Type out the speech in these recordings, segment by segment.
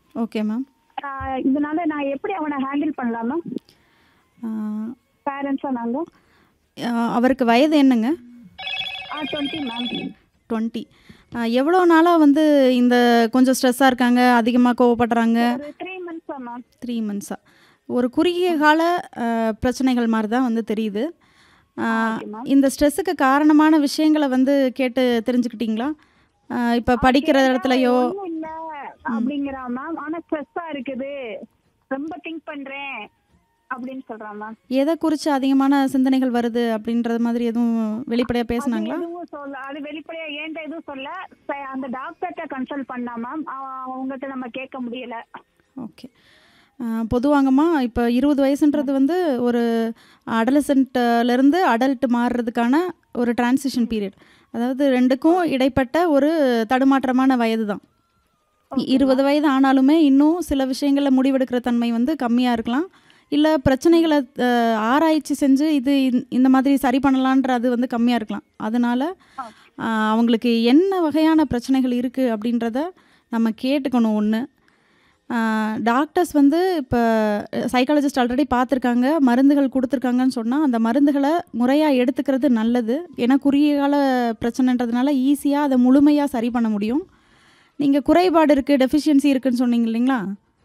Okay ma'am ஆஹ் இதனால நான் எப்படி அவனை ஹேண்டில் பண்ணலாம் மேம் பேரண்ட்ஸாக நாங்கள் அவருக்கு வயது என்னங்க ஆ டுவெண்ட்டி மேம் டுவெண்ட்டி எவ்வளோ நாளாக வந்து இந்த கொஞ்சம் ஸ்ட்ரெஸ்ஸாக இருக்காங்க அதிகமாக கோவப்படுறாங்க ஒரு த்ரீ மந்த்ஸா மேம் த்ரீ மந்த்ஸாக ஒரு குறுகிய கால அஹ், பிரச்சனைகள் மாதிரி தான் வந்து தெரியுது அஹ், இந்த ஸ்ட்ரெஸ்ஸுக்கு காரணமான விஷயங்களை வந்து கேட்டு தெரிஞ்சுக்கிட்டீங்களா இப்போ படிக்கிற இடத்துலையோ ஒன்றும் இல்லை அப்படிங்கிறான் மேம் ஆனால் ஸ்ட்ரெஸ்ஸாக இருக்குது ரொம்ப திங்க் பண்ணுறேன் அப்படின்னு சொல்கிறான் மேம் எதை குறித்து அதிகமான சிந்தனைகள் வருது அப்படின்றது மாதிரி எதுவும் வெளிப்படையாக பேசுனாங்களா எதுவும் சொல்ல அது வெளிப்படையா ஏன்ட்ட எதுவும் சொல்ல ச- அந்த டாக்டர்கிட்ட கன்சல்ட் பண்ணா மேம் அவங்ககிட்ட நம்ம கேட்க முடியல ஓகே பொதுவாங்கம்மா இப்போ இருபது வயசுன்றது வந்து ஒரு அடலசன்ட்லேருந்து அடல்ட் மாறுறதுக்கான ஒரு டிரான்சிஷன் பீரியட் அதாவது ரெண்டுக்கும் இடைப்பட்ட ஒரு தடுமாற்றமான வயது தான் இருபது வயது ஆனாலுமே இன்னும் சில விஷயங்களில் முடிவெடுக்கிற தன்மை வந்து கம்மியாக இருக்கலாம் இல்லை பிரச்சனைகளை அஹ், ஆராய்ச்சி செஞ்சு இது இந்த- இந்த மாதிரி சரி பண்ணலான்ற அது வந்து கம்மியாக இருக்கலாம் அதனால் அவங்களுக்கு என்ன வகையான பிரச்சனைகள் இருக்குது அப்படின்றத நம்ம கேட்டுக்கணும் ஒன்று டாக்டர்ஸ் வந்து இப்போ சைக்காலஜிஸ்ட் ஆல்ரெடி பார்த்துருக்காங்க மருந்துகள் கொடுத்துருக்காங்கன்னு சொன்னால் அந்த மருந்துகளை முறையாக எடுத்துக்கிறது நல்லது ஏன்னா குறுகிய கால பிரச்சனைன்றதுனால ஈஸியாக அதை முழுமையாக சரி பண்ண முடியும் நீங்கள் குறைபாடு இருக்குது டெஃபிஷியன்சி இருக்குன்னு சொன்னீங்க இல்லைங்களா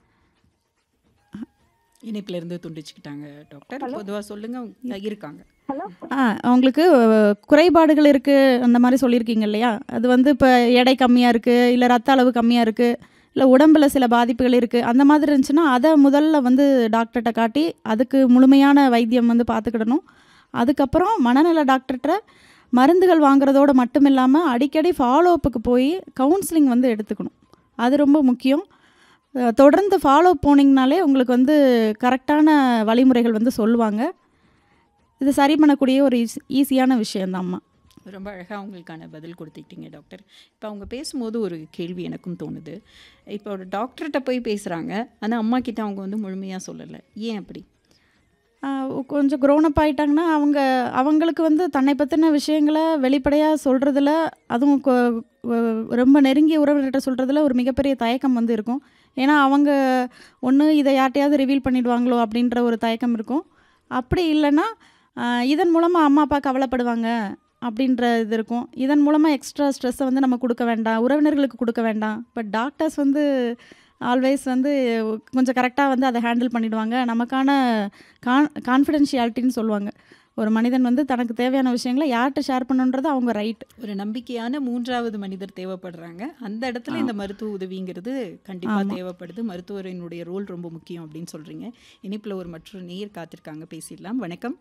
இணைப்புல இருந்து துண்டிச்சுக்கிட்டாங்க டாக்டர் பொதுவா சொல்லுங்க அவங்க இருக்காங்க ஹலோ ஆ அவங்களுக்கு அஹ், குறைபாடுகள் இருக்குது அந்த மாதிரி சொல்லியிருக்கீங்க இல்லையா அது வந்து இப்போ எடை கம்மியாக இருக்குது இல்லை ரத்த அளவு கம்மியாக இருக்குது இல்லை உடம்புல சில பாதிப்புகள் இருக்குது அந்த மாதிரி இருந்துச்சுன்னா அதை முதல்ல வந்து டாக்டர்கிட்ட காட்டி அதுக்கு முழுமையான வைத்தியம் வந்து பார்த்துக்கிடணும் அதுக்கப்புறம் மனநல டாக்டர்கிட்ட மருந்துகள் வாங்குறதோட மட்டும் இல்லாமல் அடிக்கடி ஃபாலோ அப்புக்கு போய் கவுன்சிலிங் வந்து எடுத்துக்கணும் அது ரொம்ப முக்கியம் அஹ், தொடர்ந்து ஃபாலோ போனீங்கனாலே உங்களுக்கு வந்து கரெக்டான வழிமுறைகள் வந்து சொல்லுவாங்க இது சரி பண்ணக்கூடிய ஒரு ஈஸ் ஈஸியான விஷயந்தாம்மா ரொம்ப அழகாக அவங்களுக்கான பதில் கொடுத்துக்கிட்டீங்க டாக்டர் இப்போ அவங்க பேசும்போது ஒரு கேள்வி எனக்கும் தோணுது இப்போ ஒரு டாக்டர்கிட்ட போய் பேசுகிறாங்க ஆனால் அம்மா கிட்ட அவங்க வந்து முழுமையாக சொல்லலை ஏன் அப்படி ஆஹ் கொஞ்சம் க்ரோனப் ஆயிட்டாங்கன்னா அவங்க அவங்களுக்கு வந்து தன்னை பற்றின விஷயங்களை வெளிப்படையாக சொல்கிறதுல அதுவும் கொ- கொ- ரொம்ப நெருங்கிய உறவினர்கிட்ட சொல்கிறதுல ஒரு மிகப்பெரிய தயக்கம் வந்து இருக்கும் ஏன்னா அவங்க ஒன்று இதை யார்ட்டையாவது ரிவீல் பண்ணிடுவாங்களோ அப்படின்ற ஒரு தயக்கம் இருக்கும் அப்படி இல்லைன்னா ஆஹ் இதன் மூலமாக அம்மா அப்பா கவலைப்படுவாங்க அப்படின்ற இது இருக்கும் இதன் மூலமாக எக்ஸ்ட்ரா ஸ்ட்ரெஸ்ஸை வந்து நம்ம கொடுக்க வேண்டாம் உறவினர்களுக்கு கொடுக்க வேண்டாம் பட் டாக்டர்ஸ் வந்து ஆல்வேஸ் வந்து கொஞ்சம் கரெக்டாக வந்து அதை ஹேண்டில் பண்ணிடுவாங்க நமக்கான கான் கான்ஃபிடென்ஷியாலிட்டின்னு சொல்லுவாங்க ஒரு மனிதன் வந்து தனக்கு தேவையான விஷயங்களை யார்கிட்ட ஷேர் பண்ணுன்றது அவங்க ரைட் ஒரு நம்பிக்கையான மூன்றாவது மனிதர் தேவைப்படுறாங்க அந்த இடத்துல இந்த மருத்துவ உதவிங்கிறது கண்டிப்பாக தேவைப்படுது மருத்துவரினுடைய ரோல் ரொம்ப முக்கியம் அப்படின்னு சொல்கிறீங்க இனிப்பில் ஒரு மற்றொரு நேயர் காத்திருக்காங்க பேசிடலாம் வணக்கம்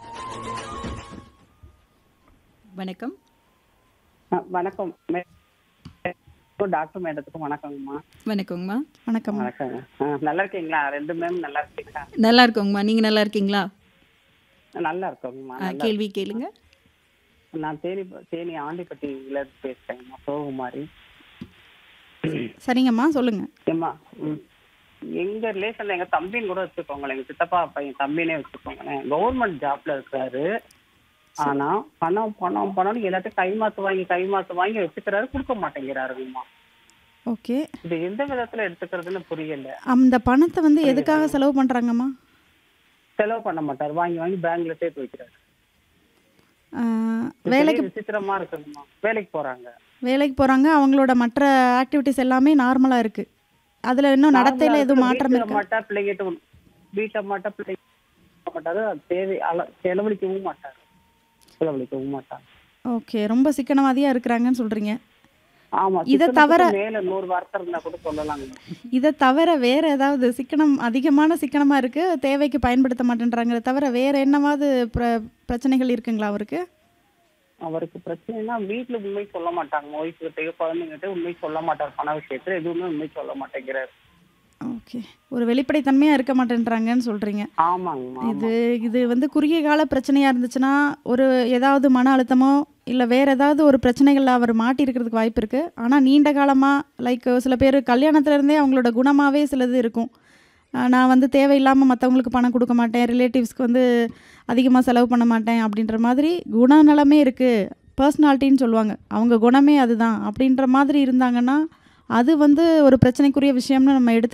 வணக்கம் ஆ, வணக்கம் மே- டாக்டர் மேடத்துக்கும் வணக்கங்கம்மா வணக்கங்கம்மா வணக்கம் வணக்கங்க ஆ, நல்லா இருக்கீங்களா ரெண்டு மேம் நல்லா இருக்கீங்களா நல்லா இருக்கோங்கம்மா நீங்கள் நல்லா இருக்கீங்களா நல்லா இருக்கோங்கம்மா ஆ, கேள்வி கேளுங்க நான் தேனி தேனி ஆண்டிப்பட்டியில இருந்து பேசுறேங்கம்மா சிவகுமாரி சரிங்கம்மா சொல்லுங்கள் ஏம்மா ம். எங்க ரிலேஷன்ல எங்க தம்பின்னு கூட வச்சுக்கோங்களேன் எங்க சித்தப்பா பையன் தம்பினே வச்சுக்கோங்களேன் கவர்மெண்ட் ஜாப்ல இருக்காரு ஆனா பணம் பணம் பணம்னு எல்லாத்தையும் கைமாத்து வாங்கி கைமாத்து வாங்கி வச்சுக்கிறாரு கொடுக்க மாட்டேங்கிறாருங்கம்மா ஓகே இது எந்த விதத்துல எடுத்துக்கிறதுன்னு புரியல அந்த பணத்தை வந்து எதுக்காக செலவு பண்ணுறாங்கம்மா செலவு பண்ண மாட்டார் வாங்கி வாங்கி பேங்க்ல சேர்த்து வைக்கிறாரு வேலைக்கு வேலைக்கு விசித்திரமா இருக்குங்கம்மா வேலைக்கு போறாங்க வேலைக்கு போகிறாங்க அவங்களோட மற்ற ஆக்டிவிட்டிஸ் எல்லாமே நார்மலாக இருக்குது அதில் இன்னும் நடத்தையில் எதுவும் மாற்றம் வீட்டுல இருக்கா மாட்டா பிள்ளைங்கிட்ட வீட்டை மாட்டா பிள்ளைங்க மாட்டாரு அது தேவை அள- செலவழிக்கவும் மாட்டாரு செலவழிக்கவும் மாட்டாங்க ஓகே ரொம்ப சிக்கனவாதியாக இருக்கிறாங்கன்னு சொல்கிறீங்க ஆமா இதை சிக்கனத்துக்கு தவிர- மேல நூறு வார்த்தை இருந்தா கூட சொல்லலாங்க இதை தவிர வேறு ஏதாவது சிக்கனம் அதிகமான சிக்கனமாக இருக்குது தேவைக்கு பயன்படுத்த மாட்டேன்றாங்களே தவிர வேறு என்னவாவது பிர பிரச்சனைகள் இருக்குங்களா அவருக்கு அவருக்கு பிரச்சனைனா வீட்டுல உண்மை சொல்ல மாட்டாங்க ஒய்ஃப் கிட்டயோ குழந்தைங்கிட்ட உண்மை சொல்ல மாட்டார் பண விஷயத்துல எதுவுமே உண்மை சொல்ல மாட்டேங்கிறாரு ஓகே ஒரு வெளிப்படைத்தன்மையாக இருக்க மாட்டேன்றாங்கன்னு சொல்கிறீங்க ஆமாங்கம்மா இது இது வந்து குறுகிய கால பிரச்சனையாக இருந்துச்சுன்னா ஒரு ஏதாவது மன அழுத்தமோ இல்லை வேறு ஏதாவது ஒரு பிரச்சனைகளில் அவர் மாட்டி இருக்கிறதுக்கு வாய்ப்பு இருக்குது ஆனால் நீண்ட காலமாக லைக் சில பேர் கல்யாணத்துல இருந்தே அவங்களோட குணமாகவே சிலது இருக்கும் ஆஹ் நான் வந்து தேவையில்லாமல் மற்றவங்களுக்கு பணம் கொடுக்க மாட்டேன் ரிலேட்டிவ்ஸ்க்கு வந்து அதிகமாக செலவு பண்ண மாட்டேன் அப்படின்ற மாதிரி குணநலமே இருக்குது பர்சனாலிட்டின்னு சொல்லுவாங்க அவங்க குணமே அதுதான் அப்படின்ற மாதிரி இருந்தாங்கன்னா அது வந்து ஒரு பிரச்சனைக்குரிய விஷயம்னு நம்ம எடுத்து